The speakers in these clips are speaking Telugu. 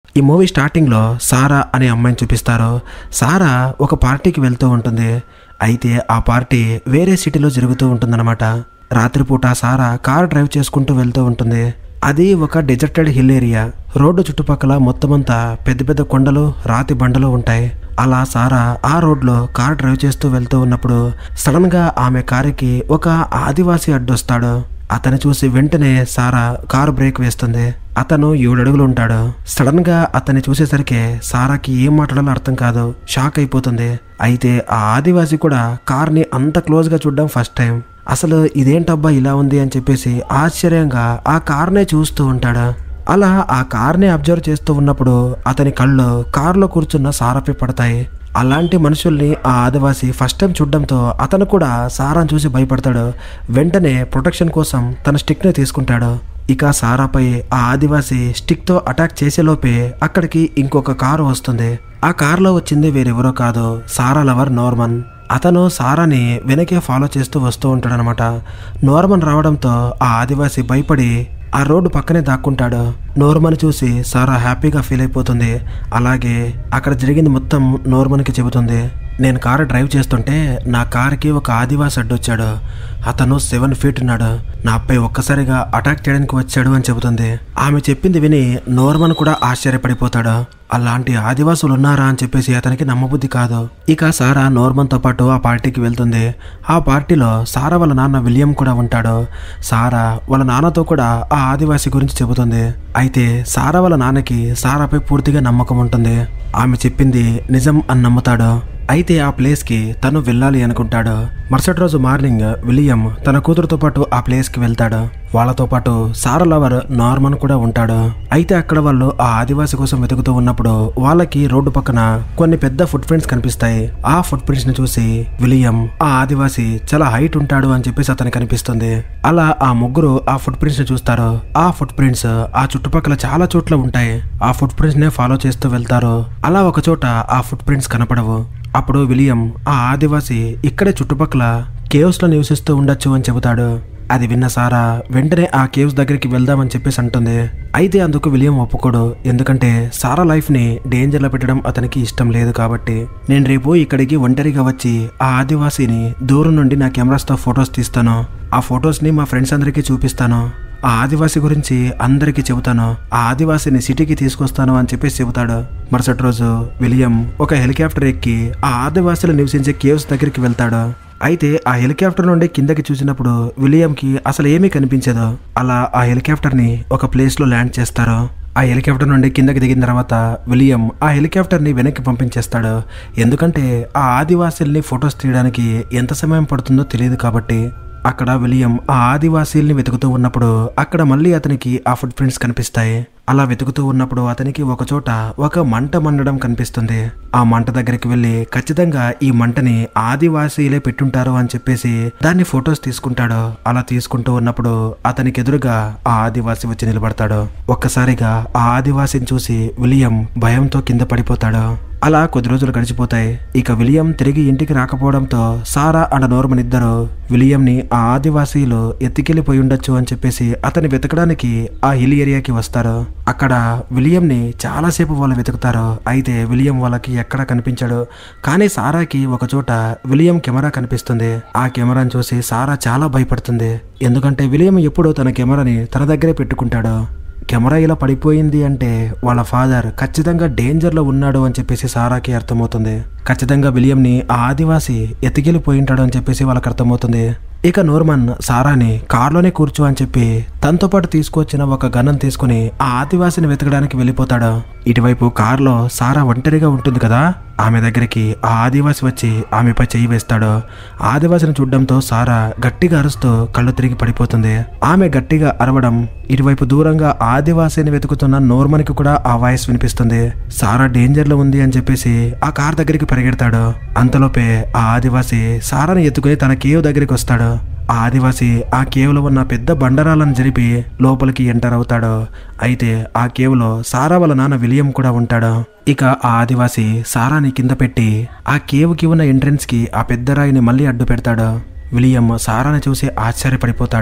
ఈ మూవీ స్టార్టింగ్లో సారా అనే అమ్మాయిని చూపిస్తారు సారా ఒక పార్టీకి వెళ్తూ ఉంటుంది అయితే ఆ పార్టీ వేరే సిటీలో జరుగుతూ ఉంటుందన్నమాట రాత్రిపూట సారా కార్ డ్రైవ్ చేసుకుంటూ వెళ్తూ ఉంటుంది అది ఒక డెజర్టెడ్ హిల్ ఏరియా రోడ్డు చుట్టుపక్కల మొత్తమంతా పెద్ద పెద్ద కొండలు రాతి బండలు ఉంటాయి అలా సారా ఆ రోడ్లో కార్ డ్రైవ్ చేస్తూ వెళ్తూ ఉన్నప్పుడు సడన్ గా ఆమె కారుకి ఒక ఆదివాసి అడ్డొస్తాడు అతను చూసి వెంటనే సారా కారు బ్రేక్ వేస్తుంది అతను ఏడడుగులు ఉంటాడు సడన్ గా అతన్ని చూసేసరికి సారాకి ఏం మాట్లాడాలో అర్థం కాదు షాక్ అయిపోతుంది అయితే ఆ ఆదివాసి కూడా కార్ని అంత క్లోజ్ గా చూడడం ఫస్ట్ టైం అసలు ఇదేంటబ్బా ఇలా ఉంది అని చెప్పేసి ఆశ్చర్యంగా ఆ కార్నే చూస్తూ ఉంటాడు అలా ఆ కార్ని అబ్జర్వ్ చేస్తూ ఉన్నప్పుడు అతని కళ్ళు కారులో కూర్చున్న సారాపై పడతాయి అలాంటి మనుషుల్ని ఆ ఆదివాసి ఫస్ట్ టైం చూడడంతో అతను కూడా సారాను చూసి భయపడతాడు వెంటనే ప్రొటెక్షన్ కోసం తన స్టిక్ని తీసుకుంటాడు ఇక సారాపై ఆ ఆదివాసి స్టిక్తో అటాక్ చేసేలోపే అక్కడికి ఇంకొక కారు వస్తుంది ఆ కారులో వచ్చింది వేరెవరో కాదు సారా లవర్ నార్మన్ అతను సారాని వెనకే ఫాలో చేస్తూ వస్తూ ఉంటాడనమాట నోర్మన్ రావడంతో ఆ ఆదివాసి భయపడి ఆ రోడ్డు పక్కనే దాక్కుంటాడు నోర్మన్ చూసి సారా హ్యాపీగా ఫీల్ అయిపోతుంది అలాగే అక్కడ జరిగింది మొత్తం నోర్మన్కి చెబుతుంది నేను కారు డ్రైవ్ చేస్తుంటే నా కారుకి ఒక ఆదివాసి అడ్డొచ్చాడు అతను సెవెన్ ఫీట్ ఉన్నాడు నాపై ఒక్కసారిగా అటాక్ చేయడానికి వచ్చాడు అని చెబుతుంది ఆమె చెప్పింది విని నోర్మన్ కూడా ఆశ్చర్యపడిపోతాడు అలాంటి ఆదివాసులు ఉన్నారా అని చెప్పేసి అతనికి నమ్మబుద్ధి కాదు ఇక సారా నోర్మన్తో పాటు ఆ పార్టీకి వెళ్తుంది ఆ పార్టీలో సారా వాళ్ళ నాన్న విలియం కూడా ఉంటాడు సారా వాళ్ళ నాన్నతో కూడా ఆ ఆదివాసి గురించి చెబుతుంది అయితే సారా వాళ్ళ నాన్నకి సారాపై పూర్తిగా నమ్మకం ఉంటుంది ఆమె చెప్పింది నిజం అని నమ్ముతాడు అయితే ఆ ప్లేస్కి తను వెళ్ళాలి అనుకుంటాడు మరుసటి రోజు మార్నింగ్ విలియం తన కూతురుతో పాటు ఆ ప్లేస్కి వెళ్తాడు వాళ్ళతో పాటు సారా లవర్ నార్మన్ కూడా ఉంటాడు అయితే అక్కడ వాళ్ళు ఆ ఆదివాసి కోసం వెతుకుతూ ఉన్నప్పుడు వాళ్ళకి రోడ్డు పక్కన కొన్ని పెద్ద ఫుట్ ప్రింట్స్ కనిపిస్తాయి ఆ ఫుట్ ప్రింట్స్ ని చూసి విలియం ఆ ఆదివాసి చాలా హైట్ ఉంటాడు అని చెప్పేసి అతనికి కనిపిస్తుంది అలా ఆ ముగ్గురు ఆ ఫుట్ ప్రింట్స్ ని చూస్తారు ఆ ఫుట్ ప్రింట్స్ ఆ చుట్టుపక్కల చాలా చోట్ల ఉంటాయి ఆ ఫుట్ ప్రింట్స్ నే ఫాలో చేస్తూ వెళ్తారు అలా ఒక చోట ఆ ఫుట్ ప్రింట్స్ కనపడవు అప్పుడు విలియం ఆ ఆదివాసి ఇక్కడే చుట్టుపక్కల కేవ్స్ లో నివసిస్తూ ఉండొచ్చు అని చెబుతాడు అది విన్న సారా వెంటనే ఆ కేవ్స్ దగ్గరికి వెళ్దామని చెప్పేసి అంటుంది అయితే అందుకు విలియం ఒప్పుకోడు ఎందుకంటే సారా లైఫ్ ని డేంజర్ లో పెట్టడం అతనికి ఇష్టం లేదు కాబట్టి నేను రేపు ఇక్కడికి ఒంటరిగా వచ్చి ఆ ఆదివాసిని దూరం నుండి నా కెమెరాస్తో ఫొటోస్ తీస్తాను ఆ ఫొటోస్ ని మా ఫ్రెండ్స్ అందరికీ చూపిస్తాను ఆ ఆదివాసి గురించి అందరికీ చెబుతాను ఆ ఆదివాసిని సిటీకి తీసుకొస్తాను అని చెప్పేసి చెబుతాడు మరుసటి రోజు విలియం ఒక హెలికాప్టర్ ఎక్కి ఆ ఆదివాసులు నివసించే కేవ్స్ దగ్గరికి వెళ్తాడు అయితే ఆ హెలికాప్టర్ నుండి కిందకి చూసినప్పుడు విలియంకి అసలు ఏమీ కనిపించదు అలా ఆ హెలికాప్టర్ ని ఒక ప్లేస్ లో ల్యాండ్ చేస్తారు ఆ హెలికాప్టర్ నుండి కిందకి దిగిన తర్వాత విలియం ఆ హెలికాప్టర్ ని వెనక్కి పంపించేస్తాడు ఎందుకంటే ఆ ఆదివాసీల్ని ఫొటోస్ తీయడానికి ఎంత సమయం పడుతుందో తెలియదు కాబట్టి అక్కడ విలియం ఆ ఆదివాసీల్ని వెతుకుతూ ఉన్నప్పుడు అక్కడ మళ్ళీ అతనికి ఆ ఫుట్ ప్రింట్స్ కనిపిస్తాయి అలా వెతుకుతూ ఉన్నప్పుడు అతనికి ఒక చోట ఒక మంట మండడం కనిపిస్తుంది ఆ మంట దగ్గరికి వెళ్ళి ఖచ్చితంగా ఈ మంటని ఆదివాసీలే పెట్టుంటారు అని చెప్పేసి దాన్ని ఫొటోస్ తీసుకుంటాడు అలా తీసుకుంటూ ఉన్నప్పుడు అతనికి ఎదురుగా ఆ ఆదివాసి వచ్చి నిలబడతాడు ఒక్కసారిగా ఆ ఆదివాసిని చూసి విలియం భయంతో కింద పడిపోతాడు అలా కొద్ది రోజులు గడిచిపోతాయి ఇక విలియం తిరిగి ఇంటికి రాకపోవడంతో సారా అండ్ నోర్మన్ ఇద్దరు విలియంని ఆ ఆదివాసీలు ఎత్తికెళ్ళిపోయి ఉండొచ్చు అని చెప్పేసి అతన్ని వెతకడానికి ఆ హిల్ ఏరియాకి వస్తారు అక్కడ విలియంని చాలాసేపు వాళ్ళు వెతుకుతారు అయితే విలియం వాళ్ళకి ఎక్కడా కనిపించాడు కానీ సారాకి ఒక చోట విలియం కెమెరా కనిపిస్తుంది ఆ కెమెరాని చూసి సారా చాలా భయపడుతుంది ఎందుకంటే విలియం ఎప్పుడూ తన కెమెరాని తన దగ్గరే పెట్టుకుంటాడు కెమెరా ఇలా పడిపోయింది అంటే వాళ్ళ ఫాదర్ ఖచ్చితంగా డేంజర్లో ఉన్నాడు అని చెప్పేసి సారాకి అర్థమవుతుంది ఖచ్చితంగా విలియంని ఆ ఆదివాసి ఎత్తికెళ్ళిపోయి ఉంటాడు అని చెప్పేసి వాళ్ళకి అర్థమవుతుంది ఇక నోర్మన్ సారాని కార్లోనే కూర్చో అని చెప్పి తనతో పాటు తీసుకొచ్చిన ఒక గన్నం తీసుకుని ఆ ఆదివాసిని వెతకడానికి వెళ్ళిపోతాడు ఇటువైపు కారులో సారా ఒంటరిగా ఉంటుంది కదా ఆమె దగ్గరికి ఆ ఆదివాసి వచ్చి ఆమెపై చెయ్యి వేస్తాడు ఆదివాసిని చూడడంతో సారా గట్టిగా అరుస్తూ కళ్ళు తిరిగి పడిపోతుంది ఆమె గట్టిగా అరవడం ఇటువైపు దూరంగా ఆదివాసిని వెతుకుతున్న నోర్మన్కి కూడా ఆ వాయిస్ వినిపిస్తుంది సారా డేంజర్ లో ఉంది అని చెప్పేసి ఆ కార్ దగ్గరికి పరిగెడతాడు అంతలోపే ఆ ఆదివాసి సారాని ఎత్తుకుని తన కేవ్ దగ్గరికి వస్తాడు ఆ ఆదివాసి ఆ కేవ్లో ఉన్న పెద్ద బండరాలను జరిపి లోపలికి ఎంటర్ అవుతాడు అయితే ఆ కేవ్లో సారా వాళ్ళ నాన్న విలియం కూడా ఉంటాడు ఇక ఆ ఆదివాసి సారాని కింద పెట్టి ఆ కేవ్కి ఉన్న ఎంట్రన్స్ కి ఆ పెద్ద రాయిని మళ్ళీ అడ్డు పెడతాడు విలియం సారాని చూసి ఆశ్చర్యపడిపోతాడు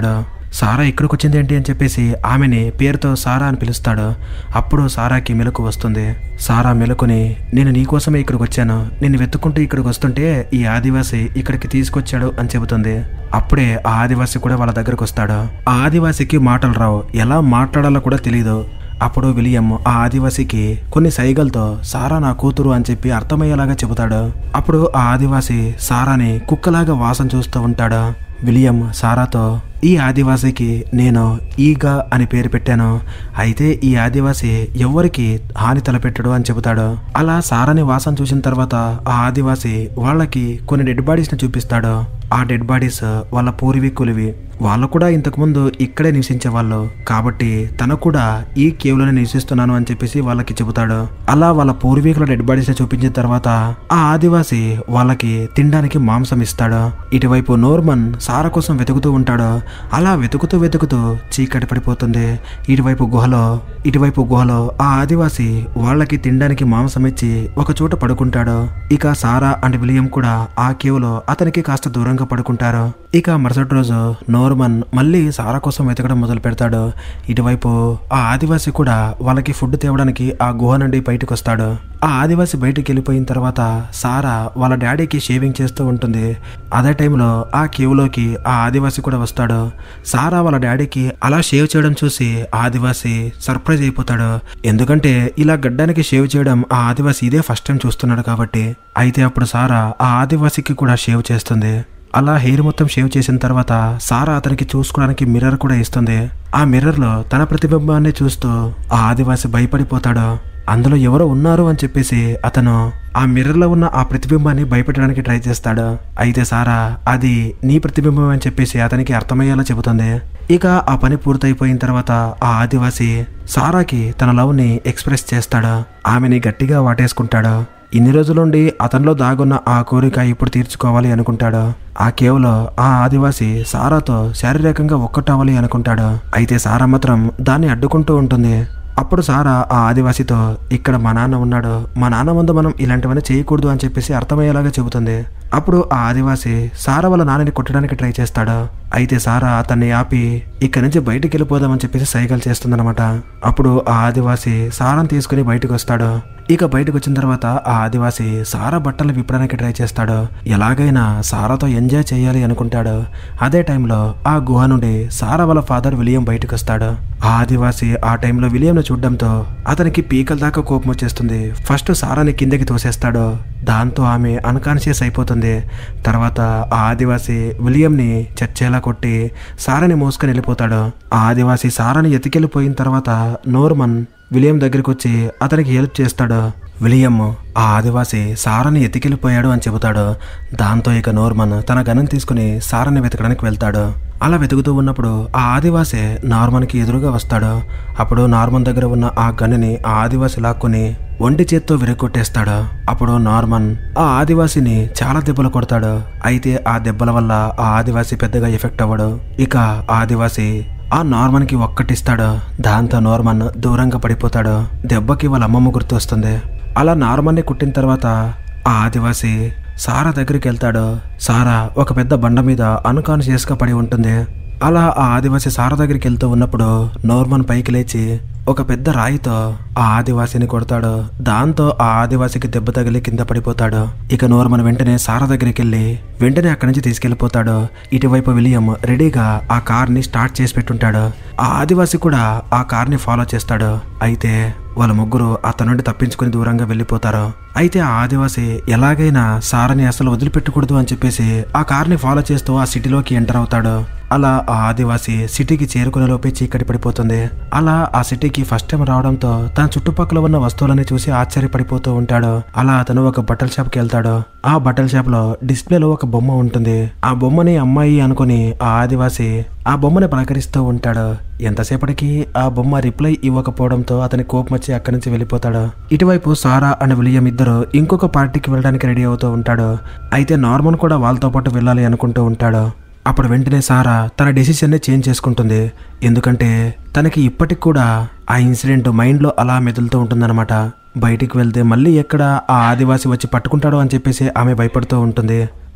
సారా ఇక్కడికి వచ్చింది ఏంటి అని చెప్పేసి ఆమెని పేరుతో సారా అని పిలుస్తాడు అప్పుడు సారాకి మెలకు వస్తుంది సారా మెలకుని నేను నీకోసమే ఇక్కడికి వచ్చాను నిన్ను వెతుక్కుంటూ ఇక్కడికి వస్తుంటే ఈ ఆదివాసి ఇక్కడికి తీసుకొచ్చాడు అని చెబుతుంది అప్పుడే ఆ ఆదివాసి కూడా వాళ్ళ దగ్గరకు వస్తాడు ఆ ఆదివాసికి మాటలు రావు ఎలా మాట్లాడాలో కూడా తెలియదు అప్పుడు విలియం ఆ ఆదివాసికి కొన్ని సైగలతో సారా నా కూతురు అని చెప్పి అర్థమయ్యేలాగా చెబుతాడు అప్పుడు ఆ ఆదివాసి సారాని కుక్కలాగా వాసన చూస్తూ ఉంటాడు విలియం సారాతో ఈ ఆదివాసికి నేను ఈగ అని పేరు పెట్టాను అయితే ఈ ఆదివాసి ఎవ్వరికి హాని తలపెట్టడు అని చెబుతాడు అలా సారాని వాసన చూసిన తర్వాత ఆ ఆదివాసి వాళ్ళకి కొన్ని డెడ్ బాడీస్ని చూపిస్తాడు ఆ డెడ్ బాడీస్ వాళ్ళ పూర్వీకులవి వాళ్ళు కూడా ఇంతకుముందు ఇక్కడే నివసించే వాళ్ళు కాబట్టి తను కూడా ఈ కేవ్లోనే నివసిస్తున్నాను అని చెప్పేసి వాళ్ళకి చెబుతాడు అలా వాళ్ళ పూర్వీకుల డెడ్ బాడీస్ చూపించిన తర్వాత ఆ ఆదివాసి వాళ్ళకి తినడానికి మాంసం ఇస్తాడు ఇటువైపు నోర్మన్ సార కోసం వెతుకుతూ ఉంటాడు అలా వెతుకుతూ వెతుకుతూ చీకటి పడిపోతుంది ఇటువైపు గుహలో ఇటువైపు గుహలో ఆ ఆదివాసి వాళ్ళకి తినడానికి మాంసం ఇచ్చి ఒక చోట పడుకుంటాడు ఇక సారా అండ్ విలియం కూడా ఆ కేవ్లో అతనికి కాస్త దూరంగా పడుకుంటారు ఇక మరుసటి రోజు నోర్మన్ మళ్ళీ సారా కోసం వెతకడం మొదలు పెడతాడు ఇటువైపు ఆ ఆదివాసి కూడా వాళ్ళకి ఫుడ్ తేవడానికి ఆ గుహ నుండి బయటకు వస్తాడు ఆ ఆదివాసి బయటికి వెళ్ళిపోయిన తర్వాత సారా వాళ్ళ డాడీకి షేవింగ్ చేస్తూ ఉంటుంది అదే టైంలో ఆ కేవ్లోకి ఆ ఆదివాసి కూడా వస్తాడు సారా వాళ్ళ డాడీకి అలా షేవ్ చేయడం చూసి ఆ ఆదివాసి సర్ప్రైజ్ అయిపోతాడు ఎందుకంటే ఇలా గడ్డానికి షేవ్ చేయడం ఆ ఆదివాసి ఇదే ఫస్ట్ టైం చూస్తున్నాడు కాబట్టి అయితే అప్పుడు సారా ఆ ఆదివాసికి కూడా షేవ్ చేస్తుంది అలా హెయిర్ మొత్తం షేవ్ చేసిన తర్వాత సారా అతనికి చూసుకోవడానికి మిర్రర్ కూడా ఇస్తుంది ఆ మిర్రర్లో తన ప్రతిబింబాన్ని చూస్తూ ఆ ఆదివాసి భయపడిపోతాడు అందులో ఎవరో ఉన్నారు అని చెప్పేసి అతను ఆ మిర్రర్లో ఉన్న ఆ ప్రతిబింబాన్ని భయపెట్టడానికి ట్రై చేస్తాడు అయితే సారా అది నీ ప్రతిబింబం అని చెప్పేసి అతనికి అర్థమయ్యేలా చెబుతుంది ఇక ఆ పని పూర్తయిపోయిన తర్వాత ఆ ఆదివాసి సారాకి తన లవ్ని ఎక్స్ప్రెస్ చేస్తాడు ఆమెని గట్టిగా వాటేసుకుంటాడు ఇన్ని రోజులుండి అతనిలో దాగున్న ఆ కోరిక ఇప్పుడు తీర్చుకోవాలి అనుకుంటాడు ఆ కేవలో ఆ ఆదివాసి సారాతో శారీరకంగా ఒక్కటవ్వాలి అనుకుంటాడు అయితే సారా మాత్రం దాన్ని అడ్డుకుంటూ ఉంటుంది అప్పుడు సారా ఆ ఆదివాసితో ఇక్కడ మా నాన్న ఉన్నాడు మా నాన్న ముందు మనం ఇలాంటివన్నీ చేయకూడదు అని చెప్పేసి అర్థమయ్యేలాగా చెబుతుంది అప్పుడు ఆ ఆదివాసి సారా వాళ్ళ నాన్నని కొట్టడానికి ట్రై చేస్తాడు అయితే సారా అతన్ని ఆపి ఇక్కడి నుంచి బయటికి వెళ్ళిపోదామని చెప్పేసి సైకిల్ చేస్తుందన్నమాట అప్పుడు ఆ ఆదివాసి సారాను తీసుకుని బయటకు వస్తాడు ఇక బయటకు వచ్చిన తర్వాత ఆ ఆదివాసి సారా బట్టలు విప్పడానికి ట్రై చేస్తాడు ఎలాగైనా సారాతో ఎంజాయ్ చేయాలి అనుకుంటాడు అదే టైంలో ఆ గుహ నుండి సారా వాళ్ళ ఫాదర్ విలియం బయటకు వస్తాడు ఆ ఆదివాసి ఆ టైంలో విలియంను చూడడంతో అతనికి పీకల దాకా కోపం వచ్చేస్తుంది ఫస్ట్ సారాని కిందకి తోసేస్తాడు దాంతో ఆమె అన్కాన్షియస్ అయిపోతుంది తర్వాత ఆ ఆదివాసి విలియంని చచ్చేలా కొట్టి సారాని మోసుకొని వెళ్ళిపోతాడు ఆ ఆదివాసి సారాని ఎతికెళ్ళిపోయిన తర్వాత నోర్మన్ విలియం దగ్గరికి వచ్చి అతనికి హెల్ప్ చేస్తాడు విలియం ఆ ఆదివాసి సారాని ఎతికెళ్ళిపోయాడు అని చెబుతాడు దాంతో ఇక నోర్మన్ తన గనం తీసుకుని సారాని వెతకడానికి వెళ్తాడు అలా వెతుకుతూ ఉన్నప్పుడు ఆ ఆదివాసి నార్మన్కి ఎదురుగా వస్తాడు అప్పుడు నార్మన్ దగ్గర ఉన్న ఆ గన్నుని ఆ ఆదివాసి లాక్కుని ఒంటి చేత్తో విరగొట్టేస్తాడు అప్పుడు నార్మన్ ఆ ఆదివాసిని చాలా దెబ్బలు కొడతాడు అయితే ఆ దెబ్బల వల్ల ఆ ఆదివాసి పెద్దగా ఎఫెక్ట్ అవ్వడు ఇక ఆ ఆదివాసి ఆ నార్మన్కి ఒక్కటిస్తాడు దాంతో నార్మన్ దూరంగా పడిపోతాడు దెబ్బకి వాళ్ళ అమ్మమ్మ గుర్తు వస్తుంది అలా నార్మన్ని కుట్టిన తర్వాత ఆ ఆదివాసి సారా దగ్గరికి వెళ్తాడు సారా ఒక పెద్ద బండ మీద అన్కాన్షియస్గా పడి ఉంటుంది అలా ఆ ఆదివాసి సారా దగ్గరికి వెళ్తూ ఉన్నప్పుడు నోర్మన్ పైకి లేచి ఒక పెద్ద రాయితో ఆ ఆదివాసిని కొడతాడు దాంతో ఆ ఆదివాసికి దెబ్బ తగిలి కింద పడిపోతాడు ఇక నోర్మన్ వెంటనే సారా దగ్గరికి వెళ్ళి వెంటనే అక్కడి నుంచి తీసుకెళ్లిపోతాడు ఇటువైపు విలియం రెడీగా ఆ కార్ని స్టార్ట్ చేసి పెట్టుంటాడు ఆ ఆదివాసి కూడా ఆ కార్ని ఫాలో చేస్తాడు అయితే వాళ్ళ ముగ్గురు అతని నుండి తప్పించుకుని దూరంగా వెళ్ళిపోతారు అయితే ఆ ఆదివాసి ఎలాగైనా సారని అసలు వదిలిపెట్టకూడదు అని చెప్పేసి ఆ కార్ని ఫాలో చేస్తూ ఆ సిటీలోకి ఎంటర్ అవుతాడు అలా ఆ ఆదివాసి సిటీకి చేరుకునే లోపే చీకటి పడిపోతుంది అలా ఆ సిటీకి ఫస్ట్ టైం రావడంతో తన చుట్టుపక్కల ఉన్న వస్తువులని చూసి ఆశ్చర్యపడిపోతూ ఉంటాడు అలా అతను ఒక బట్టల షాప్కి వెళ్తాడు ఆ బట్టల షాప్ లో డిస్ప్లేలో ఒక బొమ్మ ఉంటుంది ఆ బొమ్మని అమ్మాయి అనుకుని ఆ ఆదివాసి ఆ బొమ్మని పలకరిస్తూ ఉంటాడు ఎంతసేపటికి ఆ బొమ్మ రిప్లై ఇవ్వకపోవడంతో అతని కోపం వచ్చి అక్కడి నుంచి వెళ్ళిపోతాడు ఇటువైపు సారా అండ్ విలియం ఇద్దరు ఇంకొక పార్టీకి వెళ్ళడానికి రెడీ అవుతూ ఉంటాడు అయితే నార్మన్ కూడా వాళ్ళతో పాటు వెళ్ళాలి అనుకుంటూ ఉంటాడు అప్పుడు వెంటనే సారా తన డెసిషన్ని చేంజ్ చేసుకుంటుంది ఎందుకంటే తనకి ఇప్పటికి కూడా ఆ ఇన్సిడెంట్ మైండ్లో అలా మెదులుతూ ఉంటుందన్నమాట బయటికి వెళ్తే మళ్ళీ ఎక్కడ ఆ ఆదివాసి వచ్చి పట్టుకుంటాడో అని చెప్పేసి ఆమె భయపడుతూ ఉంటుంది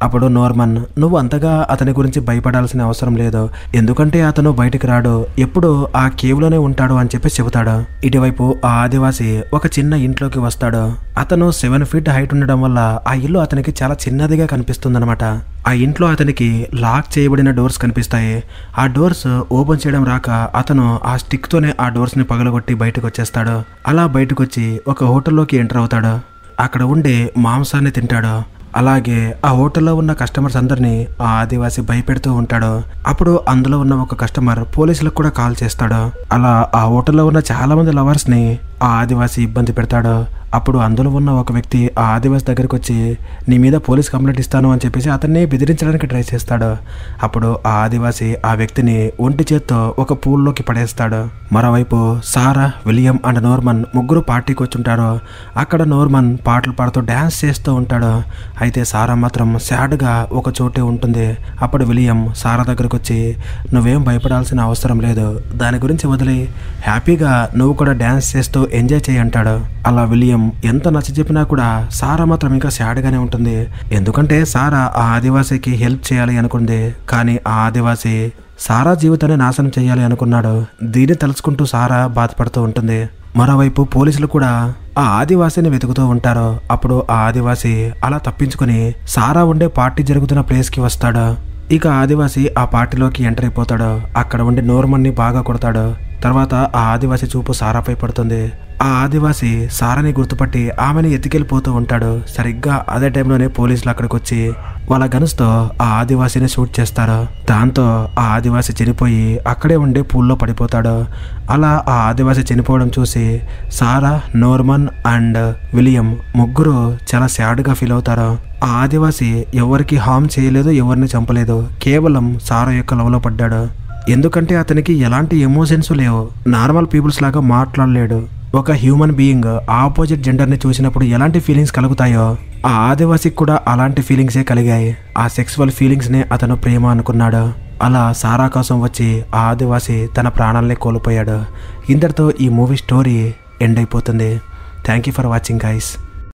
అప్పుడు నోర్మన్ నువ్వు అంతగా అతని గురించి భయపడాల్సిన అవసరం లేదు ఎందుకంటే అతను బయటికి రాడు ఎప్పుడు ఆ కేవ్లోనే ఉంటాడు అని చెప్పి చెబుతాడు ఇటువైపు ఆ ఆదివాసి ఒక చిన్న ఇంట్లోకి వస్తాడు అతను సెవెన్ ఫీట్ హైట్ ఉండడం వల్ల ఆ ఇల్లు అతనికి చాలా చిన్నదిగా కనిపిస్తుందన్నమాట ఆ ఇంట్లో అతనికి లాక్ చేయబడిన డోర్స్ కనిపిస్తాయి ఆ డోర్స్ ఓపెన్ చేయడం రాక అతను ఆ స్టిక్తోనే ఆ డోర్స్ని పగలగొట్టి బయటకు వచ్చేస్తాడు అలా బయటకు వచ్చి ఒక హోటల్లోకి ఎంటర్ అవుతాడు అక్కడ ఉండే మాంసాన్ని తింటాడు అలాగే ఆ హోటల్లో ఉన్న కస్టమర్స్ అందరినీ ఆ ఆదివాసి భయపెడుతూ ఉంటాడు అప్పుడు అందులో ఉన్న ఒక కస్టమర్ పోలీసులకు కూడా కాల్ చేస్తాడు అలా ఆ హోటల్లో ఉన్న చాలా మంది లవర్స్ ని ఆ ఆదివాసి ఇబ్బంది పెడతాడు అప్పుడు అందులో ఉన్న ఒక వ్యక్తి ఆ ఆదివాసి దగ్గరికి వచ్చి నీ మీద పోలీస్ కంప్లైంట్ ఇస్తాను అని చెప్పేసి అతన్ని బెదిరించడానికి ట్రై చేస్తాడు అప్పుడు ఆ ఆదివాసి ఆ వ్యక్తిని ఒంటి చేత్తో ఒక పూల్లోకి పడేస్తాడు మరోవైపు సారా విలియం అండ్ నోర్మన్ ముగ్గురు పార్టీకి వచ్చుంటారు అక్కడ నోర్మన్ పాటలు పాడుతూ డ్యాన్స్ చేస్తూ ఉంటాడు అయితే సారా మాత్రం సాడ్గా ఒక చోటే ఉంటుంది అప్పుడు విలియం సారా దగ్గరకు వచ్చి నువ్వేం భయపడాల్సిన అవసరం లేదు దాని గురించి వదిలి హ్యాపీగా నువ్వు కూడా డ్యాన్స్ చేస్తూ ఎంజాయ్ చేయి అంటాడు అలా విలియం ఎంత నచ్చ చెప్పినా కూడా సారా మాత్రం ఇంకా సాడ్గానే ఉంటుంది ఎందుకంటే సారా ఆ ఆదివాసికి హెల్ప్ చేయాలి అనుకుంది కానీ ఆ ఆదివాసి సారా జీవితాన్ని నాశనం చేయాలి అనుకున్నాడు దీన్ని తలుచుకుంటూ సారా బాధపడుతూ ఉంటుంది మరోవైపు పోలీసులు కూడా ఆ ఆదివాసిని వెతుకుతూ ఉంటారు అప్పుడు ఆ ఆదివాసి అలా తప్పించుకుని సారా ఉండే పార్టీ జరుగుతున్న ప్లేస్కి వస్తాడు ఇక ఆదివాసి ఆ పార్టీలోకి ఎంటర్ అయిపోతాడు అక్కడ ఉండి నోర్మన్ని బాగా కొడతాడు తర్వాత ఆ ఆదివాసి చూపు సారాపై పడుతుంది ఆ ఆదివాసి సారాని గుర్తుపట్టి ఆమెని ఎత్తుకెళ్ళిపోతూ ఉంటాడు సరిగ్గా అదే టైంలోనే పోలీసులు అక్కడికి వచ్చి వాళ్ళ గనుస్తో ఆ ఆదివాసిని షూట్ చేస్తారు దాంతో ఆ ఆదివాసి చనిపోయి అక్కడే ఉండి పూల్లో పడిపోతాడు అలా ఆ ఆదివాసి చనిపోవడం చూసి సారా నోర్మన్ అండ్ విలియం ముగ్గురు చాలా సాడ్గా ఫీల్ అవుతారు ఆ ఆదివాసి ఎవరికి హామ్ చేయలేదు ఎవరిని చంపలేదు కేవలం సారా యొక్క లవ్లో పడ్డాడు ఎందుకంటే అతనికి ఎలాంటి ఎమోషన్స్ లేవు నార్మల్ పీపుల్స్ లాగా మాట్లాడలేడు ఒక హ్యూమన్ బీయింగ్ ఆపోజిట్ జెండర్ని చూసినప్పుడు ఎలాంటి ఫీలింగ్స్ కలుగుతాయో ఆ ఆదివాసికి కూడా అలాంటి ఫీలింగ్సే కలిగాయి ఆ సెక్సువల్ ఫీలింగ్స్నే అతను ప్రేమ అనుకున్నాడు అలా సారా కోసం వచ్చి ఆ ఆదివాసి తన ప్రాణాలనే కోల్పోయాడు ఇంతటితో ఈ మూవీ స్టోరీ ఎండ్ అయిపోతుంది thank you for watching guys